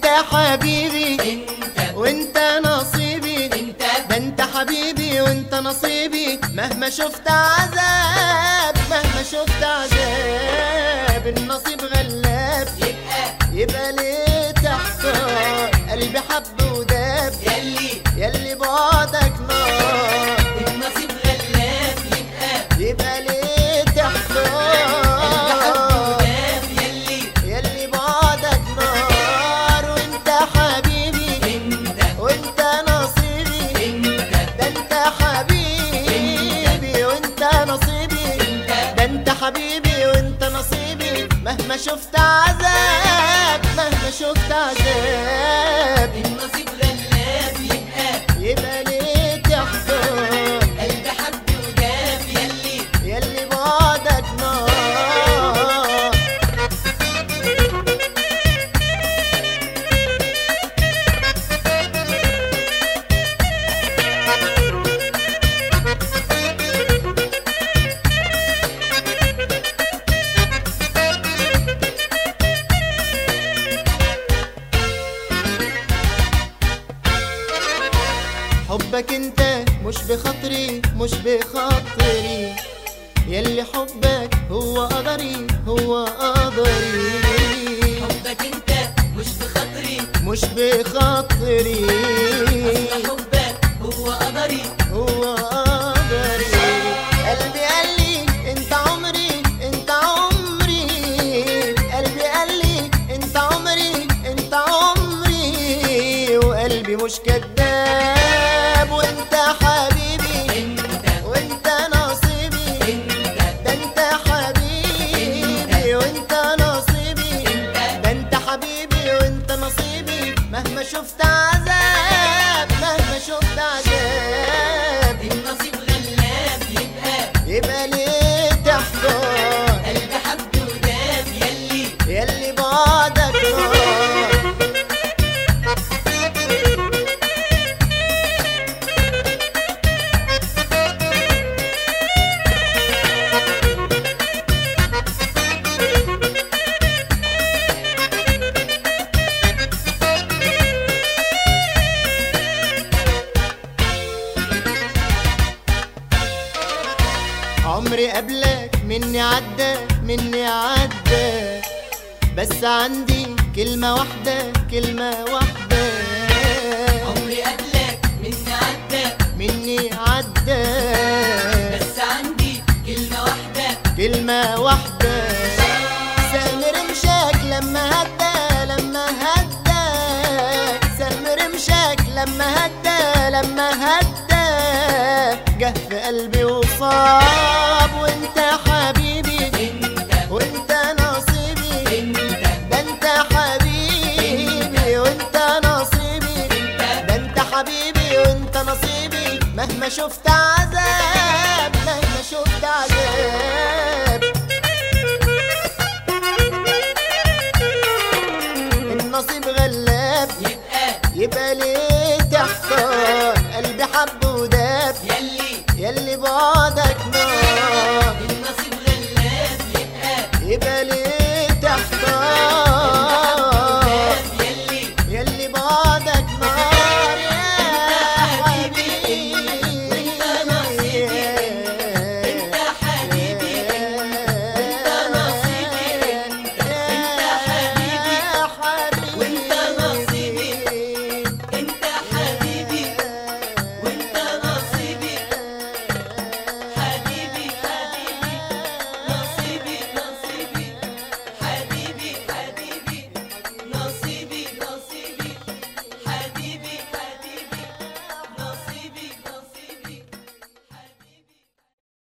انت حبيبي انت وانت نصيبي انت ده انت حبيبي وانت نصيبي مهما شفت عذاب مهما شفت عذاب النصيب غلاب يبقى يبقى ليه تحتار قلبي حب وداب يلي يلي بعدك نار النصيب غلاف يبقى يبقى ليه تحتار الحب يلي يلي بعدك نار وانت حبيبي انت وانت نصيبي انت ده انت حبيبي وانت نصيبي ده انت حبيبي وانت نصيبي مهما شفت عذاب مهما شفت عذاب النصيب غلاف يبقى يبقى ليه تحضر قلب حب وجاب يلي يلي بعدك نار حبك انت مش بخاطري مش بخاطري يلي حبك هو قدري هو قدري حبك انت مش بخاطري مش بخاطري اصل حبك هو قدري هو قدري قلبي قال لي انت عمري انت عمري قلبي قال لي انت عمري انت عمري وقلبي مش كذاب وانت حبيبي انت وانت نصيبي انت ده انت حبيبي وانت نصيبي ده انت حبيبي وانت نصيبي مهما شفت عذاب مهما شفت عذاب النصيب غلاف يبقى يبقى ليه تحضر قلب حب وجاب يلي يلي بعدك نار عمري قبلك مني عدى مني عدى بس عندي كلمة واحدة كلمة واحدة عمري قبلك مني عدى مني عدى بس عندي كلمة واحدة كلمة واحدة سهم رمشك لما هدى لما هدى سهم رمشك لما هدى لما هدى جه في قلبي وصاب وانت حبيبي انت وانت نصيبي انت ده انت حبيبي وانت نصيبي ده انت حبيبي وانت نصيبي مهما شفت عذاب مهما شفت عذاب النصيب غير